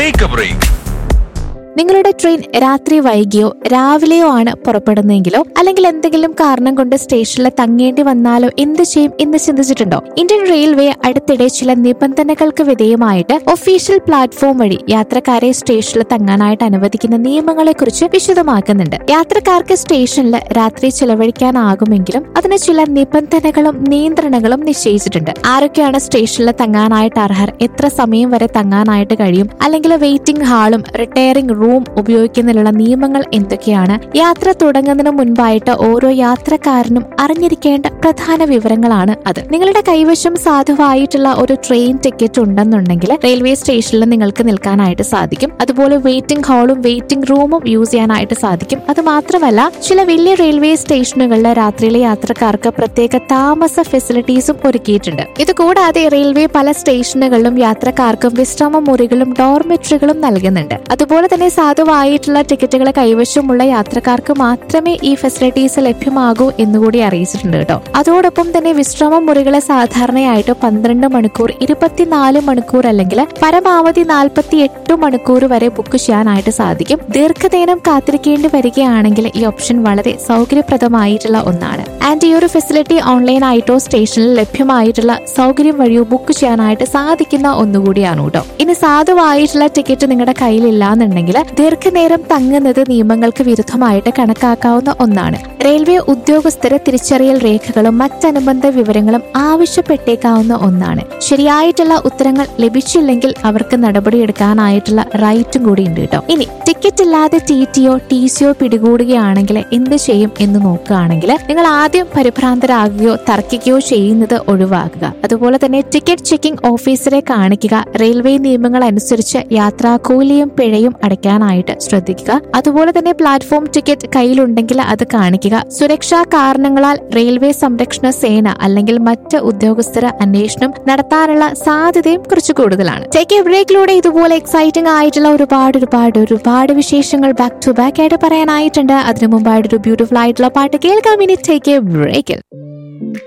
take a break നിങ്ങളുടെ train രാത്രി വൈകിയോ രാവിലെയോ ആണ് പുറപ്പെടുന്നതെങ്കിലോ അല്ലെങ്കിൽ എന്തെങ്കിലും കാരണം കൊണ്ട് സ്റ്റേഷനിൽ തങ്ങേണ്ടി വന്നാലോ എന്ത് ചെയ്യും എന്ന് ചിന്തിച്ചിട്ടുണ്ടോ ഇന്ത്യൻ റെയിൽവേ അടുത്തിടെ ചില നിബന്ധനകൾക്ക് വിധേയമായിട്ട് ഒഫീഷ്യൽ പ്ലാറ്റ്ഫോം വഴി യാത്രക്കാരെ സ്റ്റേഷനിൽ തങ്ങാനായിട്ട് അനുവദിക്കുന്ന നിയമങ്ങളെ കുറിച്ച് വിശദമാക്കുന്നുണ്ട് യാത്രക്കാർക്ക് സ്റ്റേഷനിൽ രാത്രി ചിലവഴിക്കാനാകുമെങ്കിലും അതിന് ചില നിബന്ധനകളും നിയന്ത്രണങ്ങളും നിശ്ചയിച്ചിട്ടുണ്ട് ആരൊക്കെയാണ് സ്റ്റേഷനിൽ തങ്ങാനായിട്ട് അർഹർ എത്ര സമയം വരെ തങ്ങാനായിട്ട് കഴിയും അല്ലെങ്കിൽ വെയിറ്റിംഗ് ഹാളും റിട്ടയറിംഗ് റൂം ഉപയോഗിക്കുന്നതിനുള്ള നിയമങ്ങൾ എന്തൊക്കെയാണ് യാത്ര തുടങ്ങുന്നതിന് മുൻപായിട്ട് ഓരോ യാത്രക്കാരനും അറിഞ്ഞിരിക്കേണ്ട പ്രധാന വിവരങ്ങളാണ് അത് നിങ്ങളുടെ കൈവശം സാധുവായിട്ടുള്ള ഒരു ട്രെയിൻ ടിക്കറ്റ് ഉണ്ടെന്നുണ്ടെങ്കിൽ റെയിൽവേ സ്റ്റേഷനിൽ നിങ്ങൾക്ക് നിൽക്കാനായിട്ട് സാധിക്കും അതുപോലെ വെയിറ്റിംഗ് ഹാളും വെയിറ്റിംഗ് റൂമും യൂസ് ചെയ്യാനായിട്ട് സാധിക്കും അത് മാത്രമല്ല ചില വലിയ റെയിൽവേ സ്റ്റേഷനുകളിൽ രാത്രിയിലെ യാത്രക്കാർക്ക് പ്രത്യേക താമസ ഫെസിലിറ്റീസും ഒരുക്കിയിട്ടുണ്ട് ഇത് കൂടാതെ റെയിൽവേ പല സ്റ്റേഷനുകളിലും യാത്രക്കാർക്കും വിശ്രമ മുറികളും ഡോർമെട്രികളും നൽകുന്നുണ്ട് അതുപോലെ തന്നെ സാധുവായിട്ടുള്ള ടിക്കറ്റുകൾ കൈവശമുള്ള യാത്രക്കാർക്ക് മാത്രമേ ഈ ഫെസിലിറ്റീസ് ലഭ്യമാകൂ എന്നുകൂടി അറിയിച്ചിട്ടുണ്ട് കേട്ടോ അതോടൊപ്പം തന്നെ വിശ്രമ മുറികളെ സാധാരണയായിട്ട് പന്ത്രണ്ട് മണിക്കൂർ ഇരുപത്തിനാല് മണിക്കൂർ അല്ലെങ്കിൽ പരമാവധി നാൽപ്പത്തി എട്ട് മണിക്കൂർ വരെ ബുക്ക് ചെയ്യാനായിട്ട് സാധിക്കും ദീർഘനേരം കാത്തിരിക്കേണ്ടി വരികയാണെങ്കിൽ ഈ ഓപ്ഷൻ വളരെ സൗകര്യപ്രദമായിട്ടുള്ള ഒന്നാണ് ആൻഡ് ഈ ഒരു ഫെസിലിറ്റി ഓൺലൈൻ ആയിട്ടോ സ്റ്റേഷനിൽ ലഭ്യമായിട്ടുള്ള സൗകര്യം വഴിയോ ബുക്ക് ചെയ്യാനായിട്ട് സാധിക്കുന്ന ഒന്നുകൂടിയാണ് കേട്ടോ ഇനി സാധുവായിട്ടുള്ള ടിക്കറ്റ് നിങ്ങളുടെ കയ്യിലില്ലാന്നുണ്ടെങ്കിൽ ദീർഘനേരം തങ്ങുന്നത് നിയമങ്ങൾക്ക് വിരുദ്ധമായിട്ട് കണക്കാക്കാവുന്ന ഒന്നാണ് റെയിൽവേ ഉദ്യോഗസ്ഥര് തിരിച്ചറിയൽ രേഖകളും മറ്റനുബന്ധ വിവരങ്ങളും ആവശ്യപ്പെട്ടേക്കാവുന്ന ഒന്നാണ് ശരിയായിട്ടുള്ള ഉത്തരങ്ങൾ ലഭിച്ചില്ലെങ്കിൽ അവർക്ക് നടപടിയെടുക്കാനായിട്ടുള്ള റൈറ്റും കൂടി ഉണ്ട് കേട്ടോ ഇനി ടിക്കറ്റ് ഇല്ലാതെ ടി ടിയോ ടി സിയോ പിടികൂടുകയാണെങ്കിൽ എന്ത് ചെയ്യും എന്ന് നോക്കുകയാണെങ്കിൽ നിങ്ങൾ ആദ്യം പരിഭ്രാന്തരാകുകയോ തർക്കിക്കുകയോ ചെയ്യുന്നത് ഒഴിവാക്കുക അതുപോലെ തന്നെ ടിക്കറ്റ് ചെക്കിംഗ് ഓഫീസറെ കാണിക്കുക റെയിൽവേ നിയമങ്ങൾ അനുസരിച്ച് യാത്രാക്കൂലിയും പിഴയും അടയ്ക്കാനായിട്ട് ശ്രദ്ധിക്കുക അതുപോലെ തന്നെ പ്ലാറ്റ്ഫോം ടിക്കറ്റ് കയ്യിലുണ്ടെങ്കിൽ അത് കാണിക്കുക സുരക്ഷാ കാരണങ്ങളാൽ റെയിൽവേ സംരക്ഷണ സേന അല്ലെങ്കിൽ മറ്റ് ഉദ്യോഗസ്ഥർ അന്വേഷണം നടത്താനുള്ള സാധ്യതയും കുറച്ച് കൂടുതലാണ് ടേക്ക് എ ബ്രേക്കിലൂടെ ഇതുപോലെ എക്സൈറ്റിംഗ് ആയിട്ടുള്ള ഒരുപാട് ഒരുപാട് ഒരുപാട് വിശേഷങ്ങൾ ബാക്ക് ടു ബാക്ക് ആയിട്ട് പറയാനായിട്ടുണ്ട് അതിനു മുമ്പായിട്ട് ഒരു ബ്യൂട്ടിഫുൾ ആയിട്ടുള്ള പാട്ട് കേൾക്കാം ഇനി ടേക്ക് എ ബ്രേക്കിൽ